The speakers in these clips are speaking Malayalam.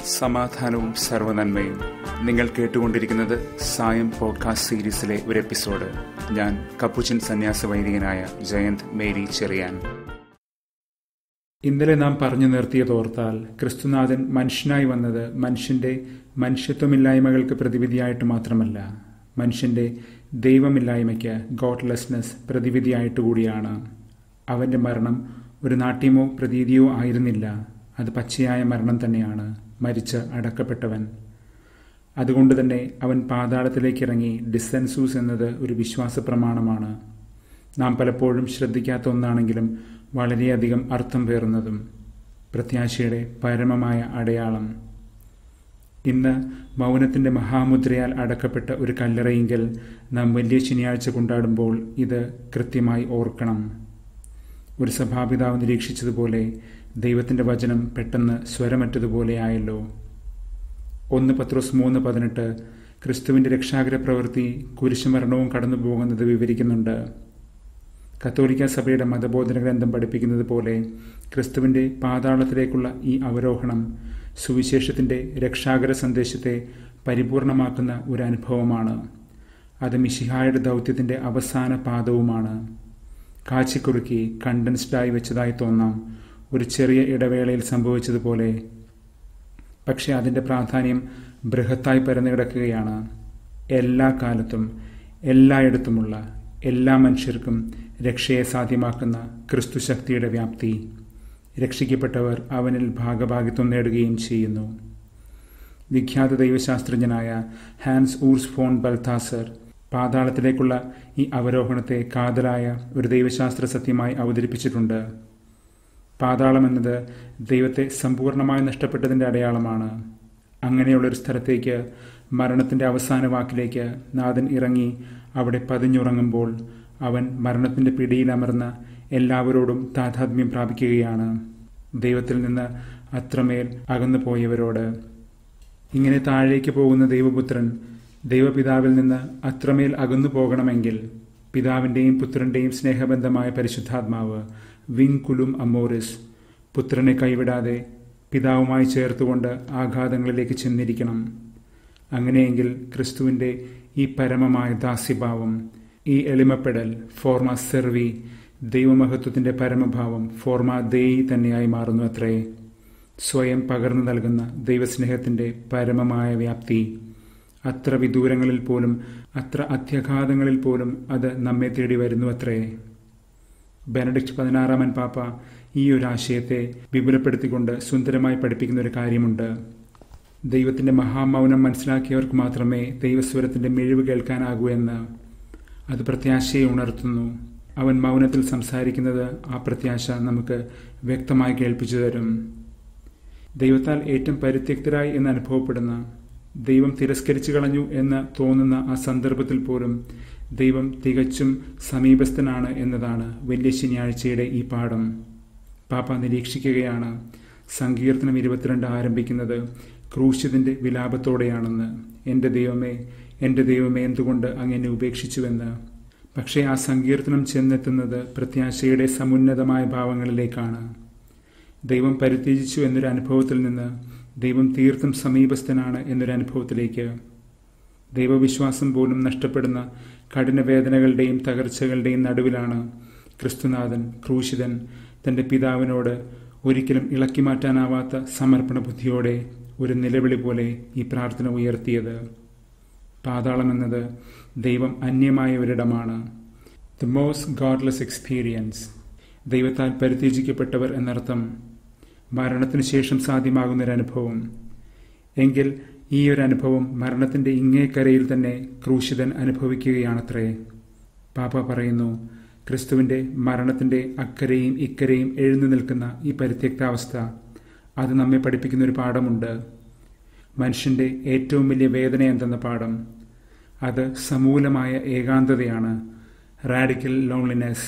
സമാധാനവും സർവനന്മയും നിങ്ങൾ കേട്ടുകൊണ്ടിരിക്കുന്നത് സായം പോഡ്കാസ്റ്റ് സീരീസിലെ ഒരു എപ്പിസോഡ് ഞാൻ കപ്പുച്ചൻ സന്യാസ വൈദികനായ ജയന്ത് മേരി ചെറിയാൻ ഇന്നലെ നാം പറഞ്ഞു നിർത്തിയതോർത്താൽ ക്രിസ്തുനാഥൻ മനുഷ്യനായി വന്നത് മനുഷ്യന്റെ മനുഷ്യത്വമില്ലായ്മകൾക്ക് പ്രതിവിധിയായിട്ട് മാത്രമല്ല മനുഷ്യന്റെ ദൈവമില്ലായ്മയ്ക്ക് ഗോഡ്ലെസ്നെസ് പ്രതിവിധിയായിട്ട് കൂടിയാണ് അവന്റെ മരണം ഒരു നാട്യമോ പ്രതീതിയോ ആയിരുന്നില്ല അത് പച്ചയായ മരണം തന്നെയാണ് മരിച്ച് അടക്കപ്പെട്ടവൻ അതുകൊണ്ട് തന്നെ അവൻ പാതാളത്തിലേക്ക് ഇറങ്ങി ഡിസെൻസൂസ് എന്നത് ഒരു വിശ്വാസ പ്രമാണമാണ് നാം പലപ്പോഴും ശ്രദ്ധിക്കാത്ത ഒന്നാണെങ്കിലും വളരെയധികം അർത്ഥം പേറുന്നതും പ്രത്യാശയുടെ പരമമായ അടയാളം ഇന്ന് മൗനത്തിന്റെ മഹാമുദ്രയാൽ അടക്കപ്പെട്ട ഒരു കല്ലറയെങ്കിൽ നാം വലിയ ശനിയാഴ്ച കൊണ്ടാടുമ്പോൾ ഇത് കൃത്യമായി ഓർക്കണം ഒരു സഭാപിതാവ് നിരീക്ഷിച്ചതുപോലെ ദൈവത്തിന്റെ വചനം പെട്ടെന്ന് സ്വരമറ്റതുപോലെയായല്ലോ ഒന്ന് പത്രോസ് മൂന്ന് പതിനെട്ട് ക്രിസ്തുവിന്റെ രക്ഷാകര പ്രവൃത്തി കുരിശുമരണവും കടന്നു പോകുന്നത് വിവരിക്കുന്നുണ്ട് കത്തോലിക്ക സഭയുടെ മതബോധന ഗ്രന്ഥം പഠിപ്പിക്കുന്നത് പോലെ ക്രിസ്തുവിന്റെ പാതാളത്തിലേക്കുള്ള ഈ അവരോഹണം സുവിശേഷത്തിന്റെ രക്ഷാകര സന്ദേശത്തെ പരിപൂർണമാക്കുന്ന ഒരു അനുഭവമാണ് അത് മിഷിഹായുടെ ദൗത്യത്തിന്റെ അവസാന പാദവുമാണ് കാച്ചിക്കുറുക്കി കണ്ടൻസ്ഡായി വെച്ചതായി തോന്നാം ഒരു ചെറിയ ഇടവേളയിൽ സംഭവിച്ചതുപോലെ പക്ഷെ അതിന്റെ പ്രാധാന്യം ബൃഹത്തായി പരന്നു കിടക്കുകയാണ് എല്ലാ കാലത്തും എല്ലായിടത്തുമുള്ള എല്ലാ മനുഷ്യർക്കും രക്ഷയെ സാധ്യമാക്കുന്ന ക്രിസ്തുശക്തിയുടെ വ്യാപ്തി രക്ഷിക്കപ്പെട്ടവർ അവനിൽ ഭാഗഭാഗിത്വം നേടുകയും ചെയ്യുന്നു വിഖ്യാത ദൈവശാസ്ത്രജ്ഞനായ ഹാൻസ് ഊർസ് ഫോൺ ബൽത്താസർ പാതാളത്തിലേക്കുള്ള ഈ അവരോഹണത്തെ കാതലായ ഒരു ദൈവശാസ്ത്ര സത്യമായി അവതരിപ്പിച്ചിട്ടുണ്ട് പാതാളം എന്നത് ദൈവത്തെ സമ്പൂർണമായി നഷ്ടപ്പെട്ടതിൻ്റെ അടയാളമാണ് അങ്ങനെയുള്ളൊരു സ്ഥലത്തേക്ക് മരണത്തിൻ്റെ അവസാന വാക്കിലേക്ക് നാഥൻ ഇറങ്ങി അവിടെ പതിഞ്ഞുറങ്ങുമ്പോൾ അവൻ മരണത്തിൻ്റെ പിടിയിലമർന്ന എല്ലാവരോടും താതാത്മ്യം പ്രാപിക്കുകയാണ് ദൈവത്തിൽ നിന്ന് അത്രമേൽ അകന്നു പോയവരോട് ഇങ്ങനെ താഴേക്ക് പോകുന്ന ദൈവപുത്രൻ ദൈവപിതാവിൽ നിന്ന് അത്രമേൽ അകന്നു പോകണമെങ്കിൽ പിതാവിൻ്റെയും പുത്രൻ്റെയും സ്നേഹബന്ധമായ പരിശുദ്ധാത്മാവ് വിങ്കുലും അമോറിസ് പുത്രനെ കൈവിടാതെ പിതാവുമായി ചേർത്തുകൊണ്ട് ആഘാതങ്ങളിലേക്ക് ചെന്നിരിക്കണം അങ്ങനെയെങ്കിൽ ക്രിസ്തുവിൻ്റെ ഈ പരമമായ ദാസ്യഭാവം ഈ എളിമപ്പെടൽ ഫോർമ സെർവി ദൈവമഹത്വത്തിൻ്റെ പരമഭാവം ഫോർമ ദേയി തന്നെയായി മാറുന്നു അത്രേ സ്വയം പകർന്നു നൽകുന്ന ദൈവസ്നേഹത്തിൻ്റെ പരമമായ വ്യാപ്തി അത്ര വിദൂരങ്ങളിൽ പോലും അത്ര അത്യഘാതങ്ങളിൽ പോലും അത് നമ്മെ തേടി വരുന്നു അത്രേ ബെനഡിക്ട് പതിനാറാമൻ പാപ്പ ഈ ഒരു ആശയത്തെ വിപുലപ്പെടുത്തിക്കൊണ്ട് സുന്ദരമായി പഠിപ്പിക്കുന്ന ഒരു കാര്യമുണ്ട് ദൈവത്തിന്റെ മഹാമൗനം മനസ്സിലാക്കിയവർക്ക് മാത്രമേ ദൈവസ്വരത്തിന്റെ മിഴിവ് കേൾക്കാനാകൂ എന്ന് അത് പ്രത്യാശയെ ഉണർത്തുന്നു അവൻ മൗനത്തിൽ സംസാരിക്കുന്നത് ആ പ്രത്യാശ നമുക്ക് വ്യക്തമായി കേൾപ്പിച്ചു തരും ദൈവത്താൽ ഏറ്റവും പരിത്യക്തരായി എന്ന് അനുഭവപ്പെടുന്ന ദൈവം തിരസ്കരിച്ചു കളഞ്ഞു എന്ന് തോന്നുന്ന ആ സന്ദർഭത്തിൽ പോലും ദൈവം തികച്ചും സമീപസ്ഥനാണ് എന്നതാണ് വലിയ ശനിയാഴ്ചയുടെ ഈ പാഠം പാപ്പ നിരീക്ഷിക്കുകയാണ് സങ്കീർത്തനം ഇരുപത്തിരണ്ട് ആരംഭിക്കുന്നത് ക്രൂശിതിന്റെ വിലാപത്തോടെയാണെന്ന് എൻ്റെ ദൈവമേ എൻ്റെ ദൈവമേ എന്തുകൊണ്ട് അങ്ങനെ ഉപേക്ഷിച്ചുവെന്ന് പക്ഷേ ആ സങ്കീർത്തനം ചെന്നെത്തുന്നത് പ്രത്യാശയുടെ സമുന്നതമായ ഭാവങ്ങളിലേക്കാണ് ദൈവം പരിത്യജിച്ചു എന്നൊരു അനുഭവത്തിൽ നിന്ന് ദൈവം തീർത്തും സമീപസ്ഥനാണ് എന്നൊരു അനുഭവത്തിലേക്ക് ദൈവവിശ്വാസം പോലും നഷ്ടപ്പെടുന്ന കഠിനവേദനകളുടെയും തകർച്ചകളുടെയും നടുവിലാണ് ക്രിസ്തുനാഥൻ ക്രൂശിതൻ തന്റെ പിതാവിനോട് ഒരിക്കലും ഇളക്കി മാറ്റാനാവാത്ത സമർപ്പണ ബുദ്ധിയോടെ ഒരു നിലവിളി പോലെ ഈ പ്രാർത്ഥന ഉയർത്തിയത് പാതാളം എന്നത് ദൈവം അന്യമായ ഒരിടമാണ് ദ മോസ്റ്റ് ഗോഡ്ലെസ് എക്സ്പീരിയൻസ് ദൈവത്താൽ പരിത്യജിക്കപ്പെട്ടവർ എന്നർത്ഥം മരണത്തിന് ശേഷം സാധ്യമാകുന്ന ഒരു അനുഭവം എങ്കിൽ ഈ ഒരു അനുഭവം മരണത്തിന്റെ ഇങ്ങേക്കരയിൽ തന്നെ ക്രൂശിതൻ അനുഭവിക്കുകയാണത്രേ പാപ്പ പറയുന്നു ക്രിസ്തുവിന്റെ മരണത്തിന്റെ അക്കരയും ഇക്കരയും എഴുന്നു നിൽക്കുന്ന ഈ പരിത്യക്താവസ്ഥ അത് നമ്മെ പഠിപ്പിക്കുന്ന ഒരു പാഠമുണ്ട് മനുഷ്യന്റെ ഏറ്റവും വലിയ വേദന എന്തെന്ന പാഠം അത് സമൂലമായ ഏകാന്തതയാണ് റാഡിക്കൽ ലോൺലിനെസ്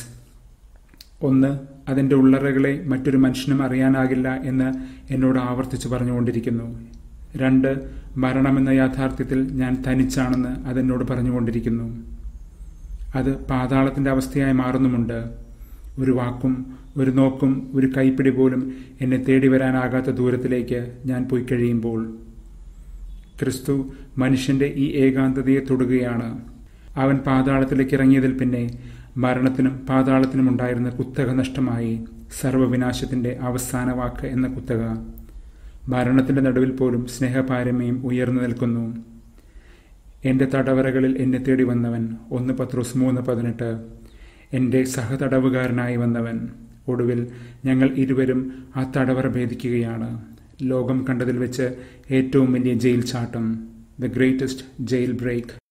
ഒന്ന് അതിൻ്റെ ഉള്ളറകളെ മറ്റൊരു മനുഷ്യനും അറിയാനാകില്ല എന്ന് എന്നോട് ആവർത്തിച്ച് പറഞ്ഞുകൊണ്ടിരിക്കുന്നു രണ്ട് മരണമെന്ന യാഥാർത്ഥ്യത്തിൽ ഞാൻ തനിച്ചാണെന്ന് അതെന്നോട് പറഞ്ഞുകൊണ്ടിരിക്കുന്നു അത് പാതാളത്തിൻ്റെ അവസ്ഥയായി മാറുന്നുമുണ്ട് ഒരു വാക്കും ഒരു നോക്കും ഒരു കൈപ്പിടി പോലും എന്നെ തേടി വരാനാകാത്ത ദൂരത്തിലേക്ക് ഞാൻ പോയി കഴിയുമ്പോൾ ക്രിസ്തു മനുഷ്യന്റെ ഈ ഏകാന്തതയെ തൊടുകയാണ് അവൻ പാതാളത്തിലേക്ക് ഇറങ്ങിയതിൽ പിന്നെ മരണത്തിനും പാതാളത്തിനും ഉണ്ടായിരുന്ന കുത്തക നഷ്ടമായി സർവവിനാശത്തിന്റെ അവസാന വാക്ക് എന്ന കുത്തക മരണത്തിന്റെ നടുവിൽ പോലും സ്നേഹപാരമ്യം ഉയർന്നു നിൽക്കുന്നു എന്റെ തടവറകളിൽ എന്നെ തേടി വന്നവൻ ഒന്ന് പത്രോസ് മൂന്ന് പതിനെട്ട് എൻ്റെ സഹതടവുകാരനായി വന്നവൻ ഒടുവിൽ ഞങ്ങൾ ഇരുവരും ആ തടവറ ഭേദിക്കുകയാണ് ലോകം കണ്ടതിൽ വെച്ച് ഏറ്റവും വലിയ ജയിൽ ചാട്ടം ദ ഗ്രേറ്റസ്റ്റ് ജയിൽ ബ്രേക്ക്